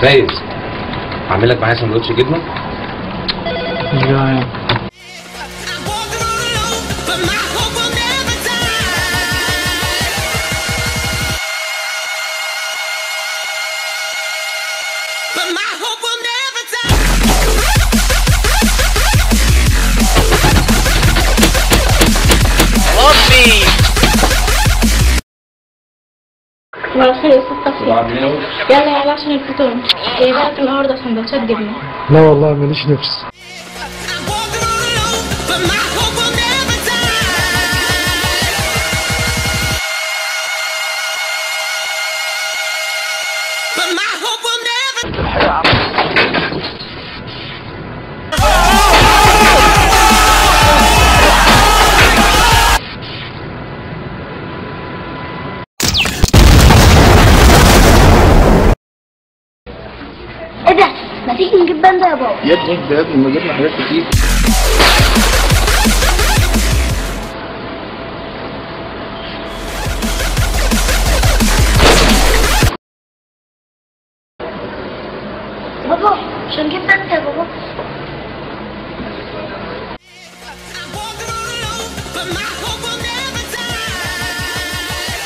فايز اعمل لك معايا سندوتش جبنه مش جعان I'm walking all alone, but my hope will never die. But my hope will never die. صباح الخير يا استاذ صفي يلا يلا عشان الفطور جايبه لك النهارده سندوتشات جبنه لا والله ماليش نفس I'm walking all alone, but my hope will never die. But my hope will never ايه ده؟ ما تيجي نجيب باندا يا بابا يا ابني ده يا ابني ما جبنا حاجات كتير بابا مش هنجيب باندا يا بابا I'm walking all alone, but my hope will never die.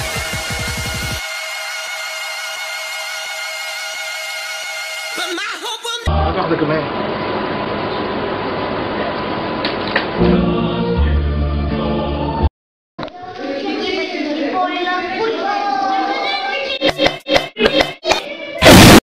But my hope will واحدة كمان